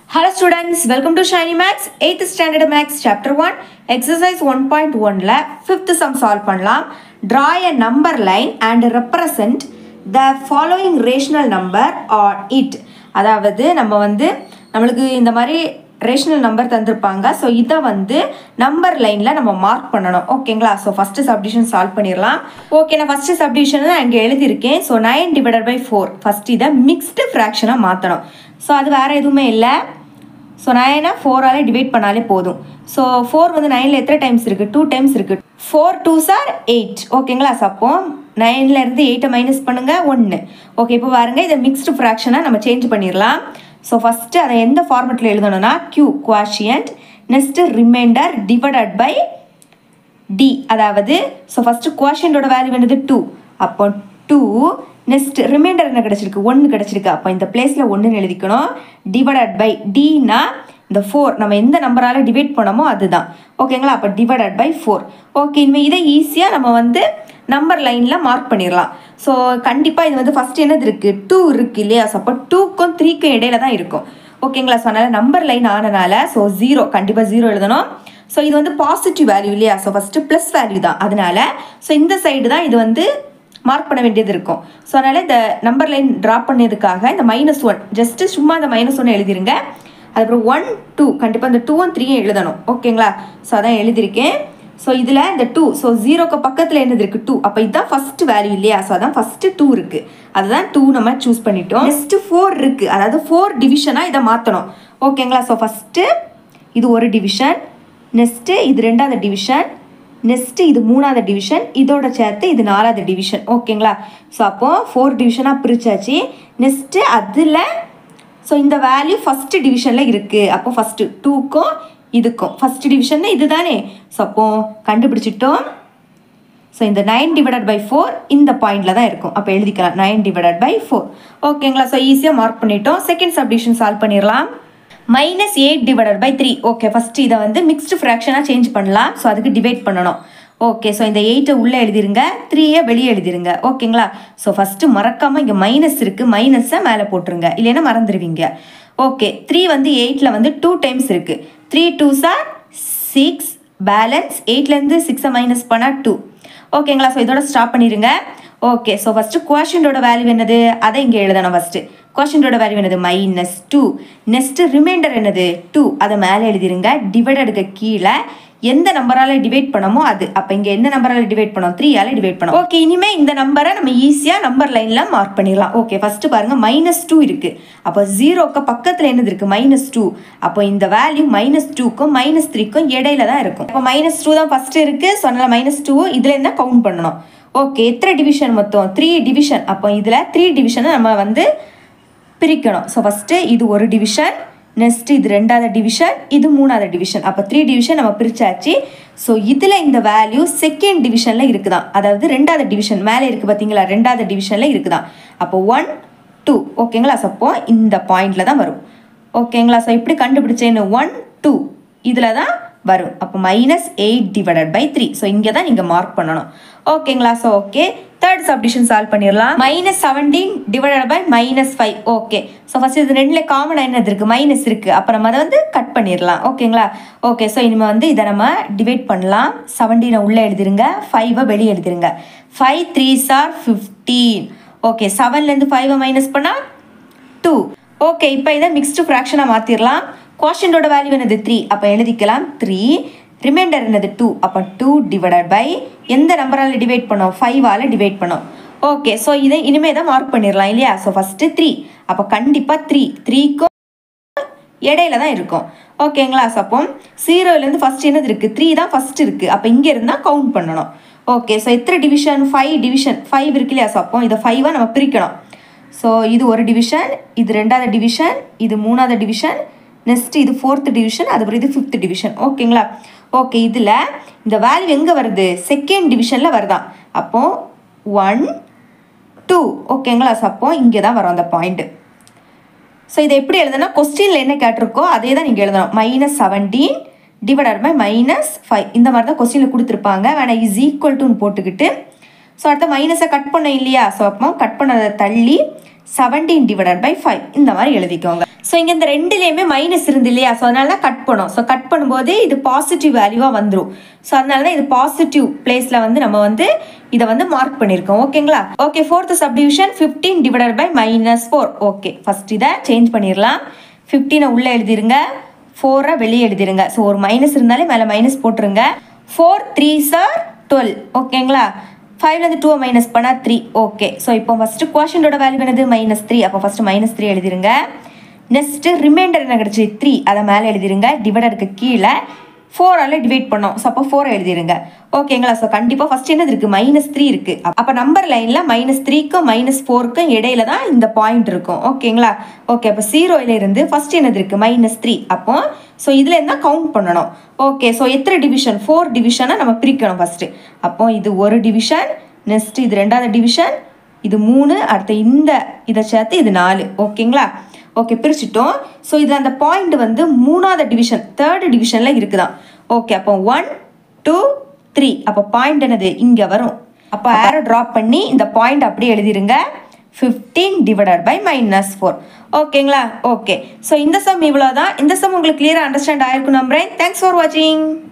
Hello students, welcome to Shiny Max 8th Standard Max Chapter 1 Exercise 1.1ல 5th sum solve பண்ணலாம் Draw a number line and represent the following rational number on it அதாவது நம்ம வந்து நம்மளுக்கு இந்த மாதிரி rational number தந்திருப்பாங்க so இதை வந்து number லைனில் நம்ம மார்க் பண்ணணும் ஓகேங்களா ஸோ ஃபஸ்ட்டு சப்டிஷன் சால்வ் பண்ணிடலாம் ஓகே நான் ஃபஸ்ட்டு சப்டிஷன் நான் இங்கே எழுதியிருக்கேன் so nine divided by four first இதை மிக்ஸ்டு ஃப்ராக்ஷனாக மாற்றணும் ஸோ அது வேறு எதுவுமே இல்லை ஸோ நைனை ஃபோரால் டிவைட் பண்ணாலே போதும் ஸோ ஃபோர் வந்து நைனில் எத்தனை டைம்ஸ் இருக்குது டூ டைம்ஸ் இருக்குது ஃபோர் டூ சார் எயிட் ஓகேங்களா ஸோ அப்போ நைனில் இருந்து எயிட்டை மைனஸ் பண்ணுங்கள் ஒன்று ஓகே இப்போ பாருங்கள் இதை மிக்ஸ்டு ஃப்ராக்ஷனாக நம்ம சேஞ்ச் பண்ணிடலாம் ஸோ ஃபஸ்ட்டு அதை எந்த ஃபார்மெட்டில் எழுதணும்னா Q quotient next remainder divided by D அதாவது ஸோ ஃபஸ்ட்டு குவாஷியன்டோட வேல்யூ என்னது டூ அப்போ டூ நெக்ஸ்ட் ரிமைண்டர் என்ன கிடச்சிருக்கு ஒன்று கிடச்சிருக்கு அப்போ இந்த பிளேஸில் ஒன்றுன்னு எழுதிக்கணும் டிவைடட் பை டினா இந்த ஃபோர் நம்ம எந்த நம்பரால் டிவைட் பண்ணோமோ அதுதான் ஓகேங்களா அப்போ டிவைடட் பை ஃபோர் ஓகே இனிமேல் இதை ஈஸியாக நம்ம வந்து நம்பர் லைனில் மார்க் பண்ணிடலாம் ஸோ கண்டிப்பாக இது வந்து ஃபஸ்ட் என்னது இருக்குது டூ இருக்குது இல்லையா ஸோ அப்போ டூக்கும் த்ரீக்கும் இடையில தான் இருக்கும் ஓகேங்களா ஸோ அதனால் நம்பர் லைன் ஆனனால ஸோ ஜீரோ கண்டிப்பாக ஜீரோ எழுதணும் ஸோ இது வந்து பாசிட்டிவ் வேல்யூ இல்லையா ஸோ ஃபஸ்ட்டு ப்ளஸ் வேல்யூ தான் அதனால ஸோ இந்த சைடு தான் இது வந்து மார்க் பண்ண வேண்டியது இருக்கும் ஸோ அதனால் இந்த நம்பர் லைன் ட்ராப் பண்ணதுக்காக இந்த மைனஸ் ஒன் ஜஸ்ட்டு சும்மா இந்த மைனஸ் ஒன்று எழுதிருங்க அதுக்கப்புறம் ஒன் டூ கண்டிப்பாக இந்த டூவும் த்ரீயும் எழுதணும் ஓகேங்களா ஸோ அதான் எழுதியிருக்கேன் ஸோ இதில் இந்த டூ ஸோ ஜீரோக்கு பக்கத்தில் என்னது இருக்குது டூ அப்போ இதுதான் ஃபஸ்ட்டு வேல்யூ இல்லையா ஸோ அதான் ஃபஸ்ட்டு டூ இருக்குது அதுதான் டூ நம்ம சூஸ் பண்ணிட்டோம் நெக்ஸ்ட்டு ஃபோர் இருக்குது அதாவது ஃபோர் டிவிஷனாக இதை மாற்றணும் ஓகேங்களா ஸோ ஃபஸ்ட்டு இது ஒரு டிவிஷன் நெக்ஸ்ட்டு இது ரெண்டாவது டிவிஷன் நெக்ஸ்ட்டு இது மூணாவது டிவிஷன் இதோட சேர்த்து இது நாலாவது டிவிஷன் ஓகேங்களா ஸோ அப்போது ஃபோர் டிவிஷனாக பிரித்தாச்சு நெக்ஸ்ட்டு அதில் ஸோ இந்த வேல்யூ ஃபஸ்ட்டு டிவிஷனில் இருக்குது அப்போ ஃபஸ்ட்டு டூக்கும் இதுக்கும் ஃபஸ்ட் டிவிஷன் இது தானே ஸோ அப்போ கண்டுபிடிச்சிட்டோம் ஸோ இந்த நைன் டிவைடட் பை ஃபோர் இந்த பாயிண்டில் தான் இருக்கும் அப்போ எழுதிக்கலாம் நைன் டிவைடட் பை ஃபோர் ஓகேங்களா ஸோ ஈஸியாக மார்க் பண்ணிட்டோம் செகண்ட் சப்டிஷன் சால்வ் பண்ணிடலாம் minus eight divided by three okay first இதை வந்து மிக்ஸ்டு ஃப்ராக்ஷனாக சேஞ்ச் பண்ணலாம் ஸோ அதுக்கு டிவைட் பண்ணணும் ஓகே ஸோ இந்த எயிட்டை உள்ளே எழுதிருங்க த்ரீயை வெளியே எழுதிருங்க ஓகேங்களா ஸோ ஃபஸ்ட்டு மறக்காமல் இங்கே மைனஸ் இருக்குது மைனஸை மேலே போட்டுருங்க இல்லைன்னா மறந்துடுவீங்க ஓகே த்ரீ வந்து எயிட்டில் வந்து டூ டைம்ஸ் இருக்குது three twos are six balance எயிட்லேருந்து சிக்ஸை மைனஸ் பண்ணால் டூ ஓகேங்களா ஸோ இதோட ஸ்டாப் பண்ணிடுங்க ஓகே ஸோ ஃபஸ்ட்டு குவாஷனோட வேல்யூ என்னது அதை இங்கே எழுதணும் ஃபஸ்ட்டு கொஷனோட வேல்யூ என்னது மைனஸ் டூ நெக்ஸ்ட்டு ரிமைண்டர் என்னது டூ அதை மேலே எழுதிருங்க டிவைடடுக்கு கீழே எந்த நம்பரால் டிவைட் பண்ணமோ அது அப்போ இங்கே எந்த நம்பரால் டிவைட் பண்ணோம் த்ரீயால் டிவைட் பண்ணோம் ஓகே இனிமேல் இந்த நம்பரை நம்ம ஈஸியாக நம்பர் லைனில் மார்க் பண்ணிடலாம் ஓகே ஃபஸ்ட்டு பாருங்கள் மைனஸ் டூ இருக்குது அப்போ ஜீரோக்கு பக்கத்தில் என்னது இருக்குது மைனஸ் டூ அப்போ இந்த வேல்யூ மைனஸ் டூக்கும் மைனஸ் த்ரீக்கும் இடையில தான் இருக்கும் அப்போ மைனஸ் டூ தான் ஃபஸ்ட்டு இருக்குது ஸோ அதனால் மைனஸ் டூ இதில் தான் கவுண்ட் பண்ணணும் ஓகே எத்தனை டிவிஷன் மொத்தம் த்ரீ டிவிஷன் அப்போ இதில் த்ரீ டிவிஷனை நம்ம வந்து பிரிக்கணும் ஸோ ஃபஸ்ட்டு இது ஒரு டிவிஷன் நெக்ஸ்ட்டு இது ரெண்டாவது டிவிஷன் இது மூணாவது டிவிஷன் அப்போ த்ரீ டிவிஷன் நம்ம பிரிச்சாச்சு ஸோ இதில் இந்த வேல்யூ செகண்ட் டிவிஷனில் இருக்குதான் அதாவது ரெண்டாவது டிவிஷன் மேலே இருக்குது பார்த்தீங்களா ரெண்டாவது டிவிஷனில் இருக்குதான் அப்போ ஒன் டூ ஓகேங்களா ஸோ அப்போ இந்த பாயிண்டில் தான் வரும் ஓகேங்களா ஸோ இப்படி கண்டுபிடிச்சேன்னு ஒன் டூ இதில் தான் வரும் அப்போ minus eight divided by three so இங்கே தான் நீங்கள் மார்க் பண்ணணும் ஓகேங்களா so okay third subdivision solve பண்ணிடலாம் minus seventeen divided by minus five okay so first இது ரெண்டில் காமனாக என்னது இருக்குது மைனஸ் இருக்குது அப்போ நம்ம அதை வந்து கட் பண்ணிடலாம் ஓகேங்களா ஓகே ஸோ இனிமேல் வந்து இதை நம்ம டிவைட் பண்ணலாம் செவன்டீனை உள்ளே எழுதிருங்க ஃபைவை வெளியே எழுதிருங்க five threes are fifteen okay செவன்லேருந்து ஃபைவை மைனஸ் பண்ணால் டூ ஓகே இப்போ இதை மிக்ஸ்டு ஃப்ராக்ஷனாக மாற்றிடலாம் குவாஷனோட வேல்யூ என்னது த்ரீ அப்போ எழுதிக்கலாம் த்ரீ ரிமைண்டர் என்னது டூ அப்போ டூ டிவைடட் பை எந்த நம்பரால் டிவைட் பண்ணோம் ஃபைவால் டிவைட் பண்ணோம் ஓகே ஸோ இதை இனிமேல் தான் மார்க் பண்ணிடலாம் இல்லையா ஸோ ஃபஸ்ட்டு த்ரீ அப்போ கண்டிப்பாக த்ரீ த்ரீக்கும் இடையில தான் இருக்கும் ஓகேங்களா ஸோ அப்போ ஜீரோலேருந்து ஃபஸ்ட் என்னது இருக்குது த்ரீ தான் ஃபஸ்ட் இருக்குது அப்போ இங்கே இருந்தால் கவுண்ட் பண்ணணும் ஓகே ஸோ எத்தனை டிவிஷன் ஃபைவ் டிவிஷன் ஃபைவ் இருக்கு இல்லையா ஸோ அப்போ இதை ஃபைவாக நம்ம பிரிக்கணும் ஸோ இது ஒரு டிவிஷன் இது ரெண்டாவது டிவிஷன் இது மூணாவது டிவிஷன் நெக்ஸ்ட் இது ஃபோர்த்து டிவிஷன் அதுக்கப்புறம் இது ஃபிஃப்த் டிவிஷன் ஓகேங்களா ஓகே இதில் இந்த வேல்யூ எங்கே வருது செகண்ட் டிவிஷனில் வருதான் அப்போது ஒன் டூ ஓகேங்களா ஸோ அப்போ இங்கே தான் வரும் அந்த பாயிண்ட்டு ஸோ இதை எப்படி எழுதுனா கொஸ்டினில் என்ன கேட்டிருக்கோ அதே தான் நீங்கள் எழுதணும் minus seventeen divided by minus five இந்த மாதிரி தான் கொஸ்டினில் கொடுத்துருப்பாங்க வேணால் இஸ் ஈக்குவல் டுன்னு போட்டுக்கிட்டு ஸோ அடுத்த மைனஸை கட் பண்ண இல்லையா ஸோ அப்போ கட் பண்ணதை தள்ளி செவன்டீன் டிவைடட் பை ஃபைவ் இந்த மாதிரி எழுதிக்கோங்க ஸோ இங்கே இந்த ரெண்டுலேயுமே மைனஸ் இருந்து இல்லையா ஸோ அதனால தான் கட் பண்ணோம் ஸோ கட் பண்ணும்போது இது பாசிட்டிவ் வேல்யூவாக வந்துடும் ஸோ அதனால தான் இது பாசிட்டிவ் பிளேஸில் வந்து நம்ம வந்து இதை வந்து மார்க் பண்ணியிருக்கோம் ஓகேங்களா okay fourth subdivision fifteen divided by minus four okay first இதை சேஞ்ச் பண்ணிடலாம் ஃபிஃப்டீனை உள்ளே எழுதிருங்க ஃபோரை வெளியே எழுதிருங்க ஸோ ஒரு மைனஸ் இருந்தாலே மேலே மைனஸ் போட்டுருங்க ஃபோர் த்ரீ சார் டுவெல் ஓகேங்களா ஃபைவ்லேருந்து டூ மைனஸ் பண்ணால் த்ரீ ஓகே ஸோ இப்போ ஃபஸ்ட்டு குவாஷனோட வேல்யூ என்னது மைனஸ் த்ரீ அப்போ ஃபஸ்ட்டு மைனஸ் த்ரீ எழுதிருங்க நெக்ஸ்ட்டு ரிமைண்டர் என்ன கிடச்சி த்ரீ அதை மேலே எழுதிருங்க டிவைடருக்கு கீழே ஃபோரால் டிவைட் பண்ணோம் ஸோ அப்போ ஃபோர் எழுதிருங்க ஓகேங்களா ஸோ கண்டிப்பாக ஃபஸ்ட் என்னது இருக்குது மைனஸ் த்ரீ இருக்குது அப்போ நம்பர் லைனில் மைனஸ் த்ரீக்கும் மைனஸ் ஃபோருக்கும் இடையில தான் இந்த பாயிண்ட் இருக்கும் ஓகேங்களா ஓகே அப்போ ஜீரோயில இருந்து ஃபஸ்ட் என்னது இருக்குது மைனஸ் த்ரீ அப்போ ஸோ இதில் இருந்தால் கவுண்ட் பண்ணணும் ஓகே ஸோ எத்தனை டிவிஷன் ஃபோர் டிவிஷனை நம்ம பிரிக்கணும் ஃபஸ்ட்டு அப்போ இது ஒரு டிவிஷன் நெக்ஸ்ட் இது ரெண்டாவது டிவிஷன் இது மூணு அடுத்து இந்த இதை சேர்த்து இது நாலு ஓகேங்களா ஓகே பிரிச்சுட்டோம் ஸோ இது அந்த பாயிண்ட் வந்து மூணாவது டிவிஷன் தேர்டு டிவிஷனில் இருக்குதான் ஓகே அப்போ ஒன் டூ த்ரீ அப்போ பாயிண்ட் என்னது இங்கே வரும் அப்போ ஆரோ ட்ராப் பண்ணி இந்த பாயிண்ட் அப்படியே எழுதிருங்க fifteen divided by minus four ஓகேங்களா ஓகே ஸோ இந்த சம் இவ்வளோ தான் இந்த சம் உங்களுக்கு கிளியராக அண்டர்ஸ்டாண்ட் ஆயிருக்கும் நம்புறேன் தேங்க்ஸ் ஃபார் வாட்சிங்